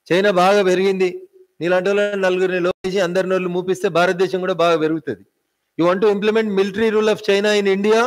China బాగా పెరిగింది నీలాంటి వాళ్ళని నలుగురిని లోపేసి అందరి నోళ్ళు మూపిస్తే భారతదేశం కూడా బాగా పెరుగుతుంది you want to implement military rule of China in India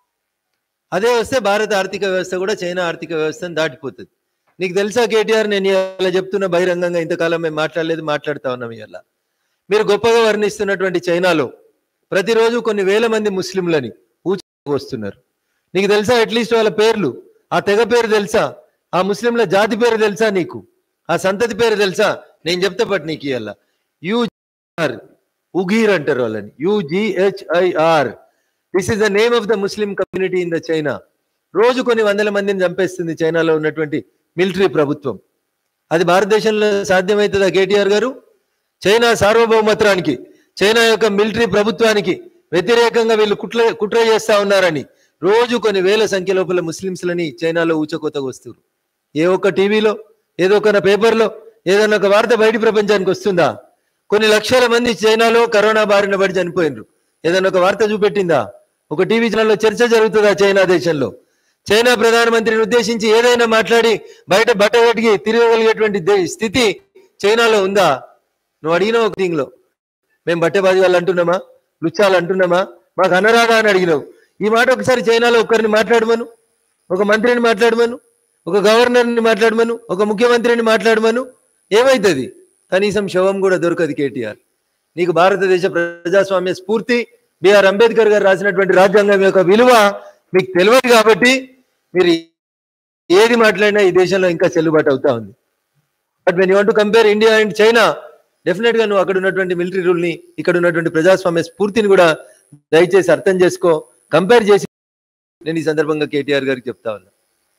అదే వస్తే భారత ఆర్థిక వ్యవస్థ కూడా చైనా ఆర్థిక వ్యవస్థను దాటిపోతుంది నీకు తెలుసా కేటీఆర్ నేను ఇలా చెప్తున్న బహిరంగంగా ఇంతకాలం మేము మాట్లాడలేదు మాట్లాడుతా ఉన్నాం ఇలా మీరు గొప్పగా వర్ణిస్తున్నటువంటి చైనాలో ప్రతిరోజు కొన్ని వేల మంది ముస్లింలని పూజ వస్తున్నారు నీకు తెలుసా అట్లీస్ట్ వాళ్ళ పేర్లు ఆ తెగ పేరు తెలుసా ఆ ముస్లింల జాతి పేరు తెలుసా నీకు ఆ సంతతి పేరు తెలుసా నేను చెప్తా పట్ నీకు ఇవాళ యూఆర్ ఉగీర్ అంటారు వాళ్ళని యుజిహెచ్ఐఆర్ this is the name of the Muslim community in the China రోజు కొన్ని వందల మందిని చంపేస్తుంది చైనాలో ఉన్నటువంటి మిలిటరీ ప్రభుత్వం అది భారతదేశంలో సాధ్యమవుతుందా కేటీఆర్ గారు చైనా సార్వభౌమత్వానికి చైనా యొక్క మిలిటరీ ప్రభుత్వానికి వ్యతిరేకంగా వీళ్ళు కుట్ర కుట్ర చేస్తా ఉన్నారని రోజు కొన్ని వేల సంఖ్య లోపల ముస్లింస్లని చైనాలో ఊచకోతకు వస్తారు ఏ ఒక్క టీవీలో ఏదో ఒక పేపర్లో ఏదైనా ఒక వార్త బయటి ప్రపంచానికి వస్తుందా కొన్ని లక్షల మంది చైనాలో కరోనా బారిన పడి చనిపోయినరు ఏదైనా ఒక వార్త చూపెట్టిందా ఒక టీవీ ఛానల్లో చర్చ జరుగుతుందా చైనా దేశంలో చైనా ప్రధానమంత్రిని ఉద్దేశించి ఏదైనా మాట్లాడి బయట బట్టగట్టికి తిరగగలిగేటువంటి దే- స్థితి చైనాలో ఉందా నువ్వు అడిగినావు ఒక థింగ్లో మేము బట్టెబాజీ వాళ్ళు అంటున్నామా లుచ్చాలు అంటున్నామా మాకు అనరాదా అని అడిగినావు ఈ మాట ఒకసారి చైనాలో ఒకరిని మాట్లాడమను ఒక మంత్రిని మాట్లాడమను ఒక గవర్నర్ని మాట్లాడమను ఒక ముఖ్యమంత్రిని మాట్లాడమను ఏమైతుంది కనీసం శవం కూడా దొరకదు కేటీఆర్ నీకు భారతదేశ ప్రజాస్వామ్య స్ఫూర్తి బిఆర్ అంబేద్కర్ గారు రాసినటువంటి రాజ్యాంగం యొక్క విలువ మీకు తెలియదు కాబట్టి మీరు ఏది మాట్లాడినా ఈ దేశంలో ఇంకా చెల్లుబాటు అవుతా ఉంది but when you want compare India and China definite గా నువ్వు అక్కడ ఉన్నటువంటి మిలిటరీ రూల్ ని ఇక్కడ ఉన్నటువంటి ప్రజాస్వామ్య స్ఫూర్తిని కూడా దయచేసి అర్థం చేసుకో కంపేర్ చేసి నేను ఈ సందర్భంగా కేటీఆర్ గారికి చెప్తా ఉన్నా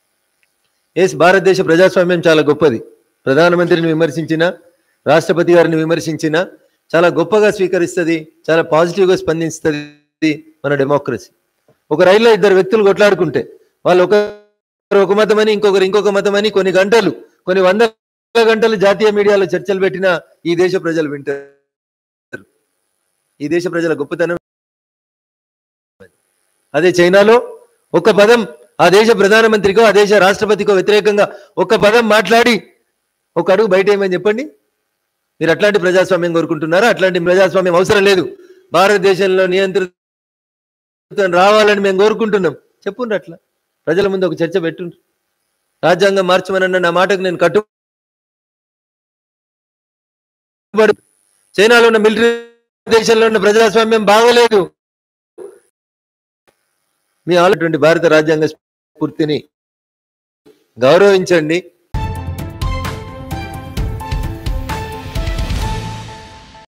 ఎస్ భారతదేశ ప్రజాస్వామ్యం చాలా గొప్పది ప్రధానమంత్రిని విమర్శించిన రాష్ట్రపతి గారిని విమర్శించిన చాలా గొప్పగా స్వీకరిస్తుంది చాలా పాజిటివ్గా స్పందిస్తుంది మన డెమోక్రసీ ఒక రైల్లో ఇద్దరు వ్యక్తులు కొట్లాడుకుంటే వాళ్ళు ఒకరు ఒక మతమని ఇంకొకరు ఇంకొక మతమని కొన్ని గంటలు కొన్ని వందల గంటలు జాతీయ మీడియాలో చర్చలు పెట్టినా ఈ దేశ ప్రజలు వింటారు ఈ దేశ ప్రజల గొప్పతనం అదే చైనాలో ఒక పదం ఆ దేశ ప్రధానమంత్రికో ఆ దేశ రాష్ట్రపతికో వ్యతిరేకంగా ఒక పదం మాట్లాడి ఒక అడుగు బయట ఏమని చెప్పండి మీరు అట్లాంటి ప్రజాస్వామ్యం కోరుకుంటున్నారా అట్లాంటి ప్రజాస్వామ్యం అవసరం లేదు భారతదేశంలో నియంత్రిత రావాలని మేము కోరుకుంటున్నాం చెప్పుండ్రు అట్లా ప్రజల ముందు ఒక చర్చ పెట్టుండ్రు రాజ్యాంగం మార్చమనన్న నా మాటకు నేను కట్టు చైనాలో ఉన్న మిలిటరీ దేశంలో ఉన్న ప్రజాస్వామ్యం బాగోలేదు మీ ఆల్రెడీ భారత రాజ్యాంగ స్ఫూర్తిని గౌరవించండి